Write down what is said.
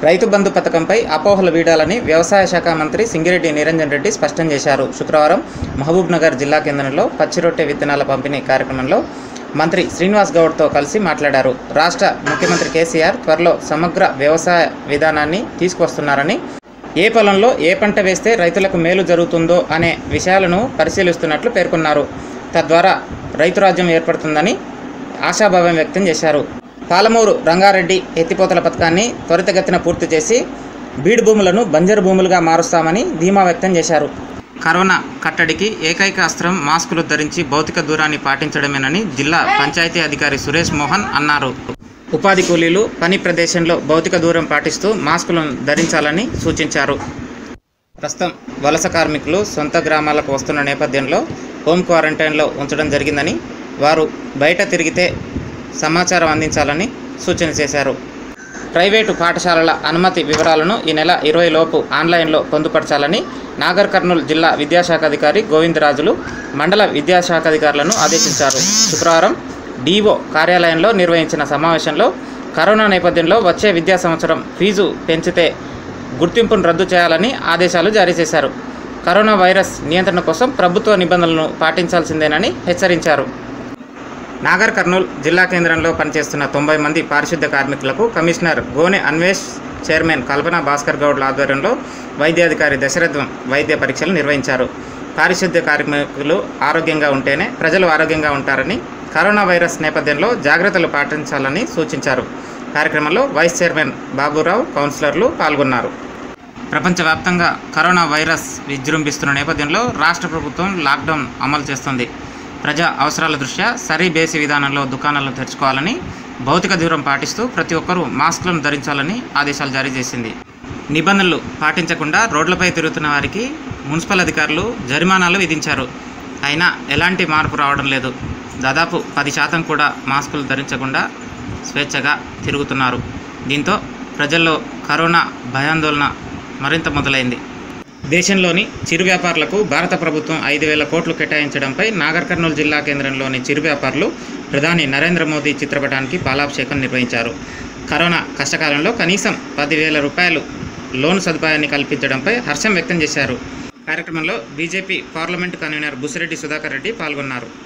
రైతు బంధు పథకంపై అపోహలు వీడాలని వ్యవసాయ శాఖ మంత్రి సింగిరెడ్డి నిరంజన్ రెడ్డి స్పష్టం చేశారు శుక్రవారం మహబూబ్ నగర్ జిల్లా కేంద్రంలో పచ్చిరొట్టె విత్తనాల పంపిణీ కార్యక్రమంలో మంత్రి శ్రీనివాస్ గౌడ్తో కలిసి మాట్లాడారు రాష్ట్ర ముఖ్యమంత్రి కేసీఆర్ త్వరలో సమగ్ర వ్యవసాయ విధానాన్ని తీసుకొస్తున్నారని ఏ పొలంలో ఏ పంట వేస్తే రైతులకు మేలు జరుగుతుందో అనే విషయాలను పరిశీలిస్తున్నట్లు పేర్కొన్నారు తద్వారా రైతు రాజ్యం ఏర్పడుతుందని ఆశాభావం వ్యక్తం చేశారు పాలమూరు రంగారెడ్డి ఎత్తిపోతల పథకాన్ని త్వరితగతిన పూర్తి చేసి బీడు భూములను బంజరు భూములుగా మారుస్తామని ధీమా వ్యక్తం చేశారు కరోనా కట్టడికి ఏకైక అస్త్రం మాస్కులు ధరించి భౌతిక దూరాన్ని పాటించడమేనని జిల్లా పంచాయతీ అధికారి సురేష్ మోహన్ అన్నారు ఉపాధి కూలీలు పని ప్రదేశంలో భౌతిక దూరం పాటిస్తూ మాస్కులను ధరించాలని సూచించారు ప్రస్తుతం వలస కార్మికులు సొంత గ్రామాలకు వస్తున్న నేపథ్యంలో హోమ్ క్వారంటైన్లో ఉంచడం జరిగిందని వారు బయట తిరిగితే సమాచారం అందించాలని సూచన చేశారు ప్రైవేటు పాఠశాలల అనుమతి వివరాలను ఈ నెల ఇరవై లోపు ఆన్లైన్లో పొందుపరచాలని నాగర్ కర్నూలు జిల్లా విద్యాశాఖ అధికారి గోవిందరాజులు మండల విద్యాశాఖ అధికారులను ఆదేశించారు శుక్రవారం డిఓ కార్యాలయంలో నిర్వహించిన సమావేశంలో కరోనా నేపథ్యంలో వచ్చే విద్యా సంవత్సరం ఫీజు పెంచితే గుర్తింపును రద్దు చేయాలని ఆదేశాలు జారీ చేశారు కరోనా వైరస్ నియంత్రణ కోసం ప్రభుత్వ నిబంధనలను పాటించాల్సిందేనని హెచ్చరించారు నాగర్ కర్నూల్ జిల్లా కేంద్రంలో పనిచేస్తున్న తొంభై మంది పారిశుద్ధ్య కార్మికులకు కమిషనర్ గోనె అన్వేష్ చైర్మన్ కల్పన భాస్కర్ గౌడ్ల ఆధ్వర్యంలో వైద్యాధికారి దశరథం వైద్య పరీక్షలు నిర్వహించారు పారిశుద్ధ్య కార్మికులు ఆరోగ్యంగా ఉంటేనే ప్రజలు ఆరోగ్యంగా ఉంటారని కరోనా వైరస్ నేపథ్యంలో జాగ్రత్తలు పాటించాలని సూచించారు కార్యక్రమంలో వైస్ చైర్మన్ బాబురావు కౌన్సిలర్లు పాల్గొన్నారు ప్రపంచవ్యాప్తంగా కరోనా వైరస్ విజృంభిస్తున్న నేపథ్యంలో రాష్ట్ర ప్రభుత్వం లాక్డౌన్ అమలు చేస్తుంది ప్రజా అవసరాల దృష్ట్యా సరీ బేసి విధానంలో దుకాణాలను తెరుచుకోవాలని భౌతిక దూరం పాటిస్తూ ప్రతి ఒక్కరూ మాస్కులను ధరించాలని ఆదేశాలు జారీ చేసింది నిబంధనలు పాటించకుండా రోడ్లపై తిరుగుతున్న వారికి మున్సిపల్ అధికారులు జరిమానాలు విధించారు అయినా ఎలాంటి మార్పు రావడం లేదు దాదాపు పది శాతం కూడా మాస్కులు ధరించకుండా స్వేచ్ఛగా తిరుగుతున్నారు దీంతో ప్రజల్లో కరోనా భయాందోళన మరింత మొదలైంది దేశంలోని చిరు వ్యాపారులకు భారత ప్రభుత్వం ఐదు వేల కోట్లు కేటాయించడంపై నాగర్ కర్నూలు జిల్లా కేంద్రంలోని చిరు వ్యాపారులు ప్రధాని నరేంద్ర మోదీ చిత్రపటానికి పాలాభిషేకం నిర్వహించారు కరోనా కష్టకాలంలో కనీసం పదివేల రూపాయలు లోన్ సదుపాయాన్ని కల్పించడంపై హర్షం వ్యక్తం చేశారు కార్యక్రమంలో BJP parliament convener Busireddy Sudhakar Reddy పాల్గొన్నారు